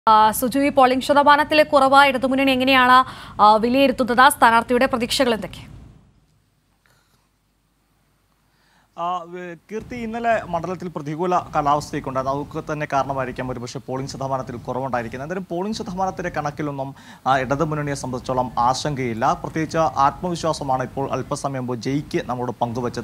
ആ, സുജു ഈ പോളിംഗ് ശതമാനത്തിലെ കുറവ് ഇടതുമുന്നണി എങ്ങനെയാണ് ആ, വിലയിരുത്തുന്നത് സ്ഥാനാർത്ഥിയുടെ പ്രതീക്ഷകൾ എന്തൊക്കെ ആ, വേ- കീർത്തി ഇന്നലെ മണ്ഡലത്തിൽ പ്രതികൂല കാലാവസ്ഥയൊക്കെ ഉണ്ടായിരുന്നു അതൊക്കെ തന്നെ കാരണമായിരിക്കാം ഒരുപക്ഷെ പോളിംഗ് ശതമാനത്തിൽ കുറവുണ്ടായിരിക്കുന്നത് എന്തായാലും പോളിംഗ് ശതമാനത്തിന്റെ കണക്കിലൊന്നും ആ, ഇടതു മുന്നണിയെ സംബന്ധിച്ചോളം ആശങ്കയില്ല പ്രത്യേകിച്ച് ആത്മവിശ്വാസമാണ് ഇപ്പോൾ അല്പസമയം മുമ്പ് ജയിക്ക് നമ്മോട് പങ്കുവച്ചത്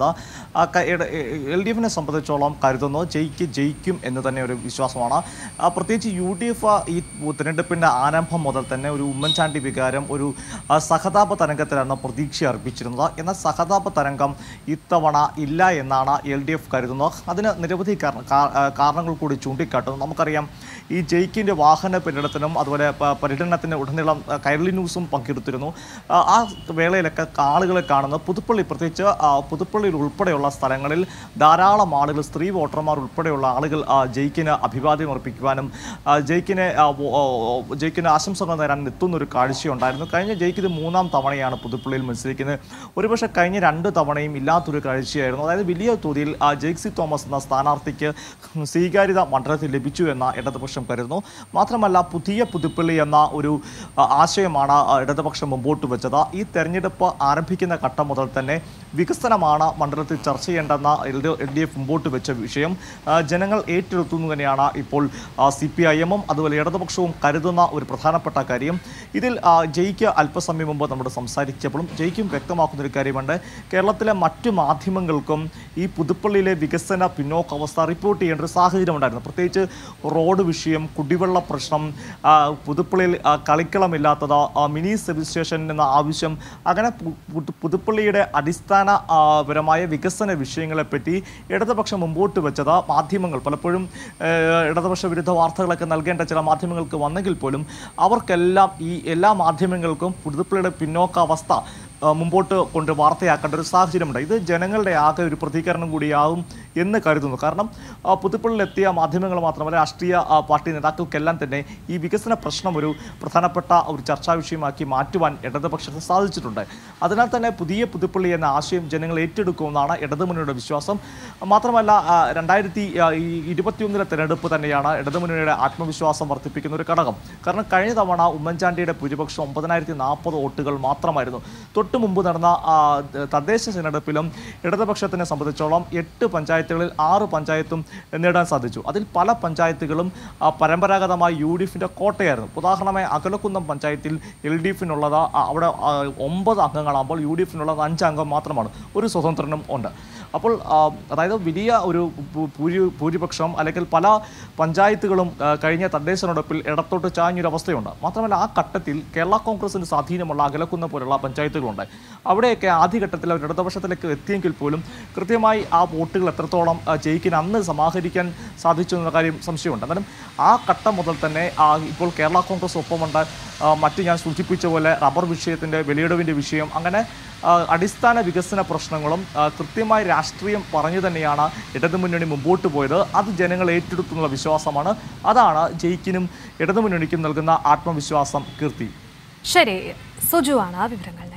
എൽ ഡി എഫിനെ സംബന്ധിച്ചോളം കരുതുന്നു ജയിക്ക് ജയിക്കും എന്ന് തന്നെ ഒരു വിശ്വാസമാണ് ആ, പ്രത്യേകിച്ച് യു ഡി എഫ് ഈ തിരഞ്ഞെടുപ്പിന്റെ ആരംഭം മുതൽ തന്നെ ഒരു ഉമ്മൻചാണ്ടി വികാരം ഒരു ആ, സഹതാപ തരംഗത്തിലാണ് പ്രതീക്ഷ അർപ്പിച്ചിരുന്നത് എന്നാൽ സഹതാപ തരംഗം ഇത്തവണ ഇല്ല എന്നാണ് എൽ ഡി എഫ് കരുതുന്നത് അതിന് നിരവധി കാരണ- കാ- ആ, കാരണങ്ങൾ കൂടി ചൂണ്ടിക്കാട്ടുന്നു നമുക്കറിയാം ഈ ജയിക്കിൻ്റെ വാഹന പര്യടനത്തിനും അതുപോലെ പ- പര്യടനത്തിന് ഉടനീളം ആ, കൈരളി ന്യൂസും പങ്കെടുത്തിരുന്നു ആ, ആ വേളയിലൊക്കെ ആളുകളെ കാണുന്നത് പുതുപ്പള്ളി പ്രത്യേകിച്ച് ആ, പുതുപ്പള്ളിയിൽ ഉൾപ്പെടെയുള്ള സ്ഥലങ്ങളിൽ ധാരാളം ആളുകൾ സ്ത്രീ വോട്ടർമാർ ഉൾപ്പെടെയുള്ള ആളുകൾ ആ, ജയിക്കിന് അഭിവാദ്യം അർപ്പിക്കുവാനും ആ, ജയിക്കിനെ ആ, വോ- ഓ, ഓ, ജയിക്കിന് ആശംസകൾ നേരാൻ എത്തുന്ന ഒരു കാഴ്ചയുണ്ടായിരുന്നു കഴിഞ്ഞ ജയിക്ക് ഇത് മൂന്നാം തവണയാണ് പുതുപ്പള്ളിയിൽ മത്സരിക്കുന്നത് ഒരുപക്ഷെ കഴിഞ്ഞ രണ്ട് തവണയും ഇല്ലാത്തൊരു കാഴ്ചയായിരുന്നു അതായത് വലിയ തോതിൽ ആ, ജെയ്ക്സി തോമസ് എന്ന സ്ഥാനാർത്ഥിക്ക് സ്വീകാര്യത മണ്ഡലത്തിൽ ലഭിച്ചു എന്ന ഇടതുപക്ഷം കരുതുന്നു മാത്രമല്ല പുതിയ പുതുപ്പള്ളി എന്ന ഒരു ആ, ആശയമാണ് ആ, ഇടതുപക്ഷം മുമ്പോട്ട് വെച്ചത് ഈ തെരഞ്ഞെടുപ്പ് ആരംഭിക്കുന്ന ഘട്ടം മുതൽ തന്നെ വികസനമാണ് മണ്ഡലത്തിൽ ചർച്ച ചെയ്യേണ്ടെന്ന എൽ ഡി എഫ് മുമ്പോട്ട് വെച്ച വിഷയം ആ, ജനങ്ങൾ ഏറ്റെടുത്തുന്നു തന്നെയാണ് ഇപ്പോൾ സി പി ഐ എമ്മും അതുപോലെ ഇടതുപക്ഷവും കരുതുന്ന ഒരു പ്രധാനപ്പെട്ട കാര്യം ഇതിൽ ആ, ജയിക്ക് അല്പസമയം മുമ്പ് നമ്മൾ സംസാരിച്ചപ്പോഴും ജയിക്കും വ്യക്തമാക്കുന്ന ഒരു കാര്യമുണ്ട് കേരളത്തിലെ മറ്റു മാധ്യമങ്ങൾക്കും ഈ പുതുപ്പള്ളിയിലെ വികസന പിന്നോക്കാവസ്ഥ റിപ്പോർട്ട് ചെയ്യേണ്ട ഒരു സാഹചര്യം ഉണ്ടായിരുന്നു പ്രത്യേകിച്ച് റോഡ് വിഷയം കുടിവെള്ള പ്രശ്നം ആ, പുതുപ്പള്ളിയിൽ ആ, കളിക്കളമില്ലാത്തത് ആ, മിനി സബ് സ്റ്റേഷൻ എന്ന ആവശ്യം അങ്ങനെ പു- പുതു- പുതുപ്പള്ളിയുടെ അടിസ്ഥാനപരമായ വികസന വിഷയങ്ങളെപ്പറ്റി ഇടതുപക്ഷം മുമ്പോട്ട് വെച്ചത് മാധ്യമങ്ങൾ പലപ്പോഴും ഏഹ്, ഇടതുപക്ഷ വിരുദ്ധ വാർത്തകളൊക്കെ നൽകേണ്ട ചില മാധ്യമങ്ങൾക്ക് വന്നെങ്കിൽ പോലും അവർക്കെല്ലാം ഈ എല്ലാ മാധ്യമങ്ങൾക്കും പുതുപ്പള്ളിയുടെ പിന്നോക്കാവസ്ഥ ആ, മുമ്പോട്ട് കൊണ്ട് വാർത്തയാക്കേണ്ട ഒരു സാഹചര്യമുണ്ട് ഇത് ജനങ്ങളുടെ ആകെ ഒരു പ്രതികരണം കൂടിയാവും എന്ന് കരുതുന്നു കാരണം ആ, പുതുപ്പള്ളിയിലെത്തിയ മാധ്യമങ്ങൾ മാത്രമല്ല രാഷ്ട്രീയ ആ, പാർട്ടി നേതാക്കൾക്കെല്ലാം തന്നെ ഈ വികസന പ്രശ്നം ഒരു പ്രധാനപ്പെട്ട ഒരു ചർച്ചാ വിഷയമാക്കി മാറ്റുവാൻ ഇടതുപക്ഷത്തിന് സാധിച്ചിട്ടുണ്ട് അതിനാൽ തന്നെ പുതിയ പുതുപ്പള്ളി എന്ന ആശയം ജനങ്ങൾ ഏറ്റെടുക്കുമെന്നാണ് ഇടതുമുന്നണിയുടെ വിശ്വാസം മാത്രമല്ല ആ, രണ്ടായിരത്തി ആ, ഈ ഇരുപത്തിയൊന്നിലെ തെരഞ്ഞെടുപ്പ് തന്നെയാണ് ഇടതുമുന്നണിയുടെ ആത്മവിശ്വാസം വർദ്ധിപ്പിക്കുന്ന ഒരു ഘടകം കാരണം കഴിഞ്ഞ തവണ ഉമ്മൻചാണ്ടിയുടെ ഭൂരിപക്ഷം ഒമ്പതിനായിരത്തി നാൽപ്പത് വോട്ടുകൾ മാത്രമായിരുന്നു തൊട്ടു മുമ്പ് നടന്ന ആ, തദ്ദേശ തെരഞ്ഞെടുപ്പിലും ഇടതുപക്ഷത്തിനെ സംബന്ധിച്ചോളം എട്ട് പഞ്ചായത്തുകളിൽ ആറ് പഞ്ചായത്തും നേടാൻ സാധിച്ചു അതിൽ പല പഞ്ചായത്തുകളും ആ, പരമ്പരാഗതമായി യു ഡി എഫിൻ്റെ കോട്ടയായിരുന്നു ഉദാഹരണമായി അകലക്കുന്നം പഞ്ചായത്തിൽ എൽ ഡി എഫിനുള്ളത് അവിടെ ആ, ഒമ്പത് അംഗങ്ങളാകുമ്പോൾ യു ഡി എഫിനുള്ളത് അഞ്ച് അംഗം മാത്രമാണ് ഒരു സ്വതന്ത്രനും ഉണ്ട് അപ്പോൾ ആ, അതായത് വലിയ ഒരു ഭൂ- ഭൂരി ഭൂരിപക്ഷം അല്ലെങ്കിൽ പല പഞ്ചായത്തുകളും ആ, കഴിഞ്ഞ തദ്ദേശ തെരഞ്ഞെടുപ്പിൽ ഇടത്തോട്ട് ചാഞ്ഞൊരു അവസ്ഥയുണ്ട് മാത്രമല്ല ആ ഘട്ടത്തിൽ കേരള കോൺഗ്രസിന് സ്വാധീനമുള്ള അകലക്കുന്ന പോലുള്ള പഞ്ചായത്തുകളുണ്ട് അവിടെയൊക്കെ ആദ്യഘട്ടത്തിൽ അവർ ഇടതുപക്ഷത്തിലേക്ക് എത്തിയെങ്കിൽ പോലും കൃത്യമായി ആ വോട്ടുകൾ എത്രത്തോളം ആ, ജയിക്കിന് അന്ന് സമാഹരിക്കാൻ സാധിച്ചു എന്ന കാര്യം സംശയമുണ്ട് എന്നാലും ആ ഘട്ടം മുതൽ തന്നെ ആ, ഇപ്പോൾ കേരള കോൺഗ്രസ് ഒപ്പമുണ്ട് ആ, മറ്റ് ഞാൻ സൂചിപ്പിച്ച പോലെ റബ്ബർ വിഷയത്തിൻ്റെ വിലയിടവിൻ്റെ വിഷയം അങ്ങനെ ആ, അടിസ്ഥാന വികസന പ്രശ്നങ്ങളും ആ, കൃത്യമായി രാഷ്ട്രീയം പറഞ്ഞു തന്നെയാണ് ഇടതുമുന്നണി മുമ്പോട്ട് പോയത് അത് ജനങ്ങൾ ഏറ്റെടുത്തുന്നുള്ള വിശ്വാസമാണ് അതാണ് ജയിക്കിനും ഇടതുമുന്നണിക്കും നൽകുന്ന ആത്മവിശ്വാസം കീർത്തി ശരി സുജു ആണ് വിവരങ്ങൾ നൽകിയത്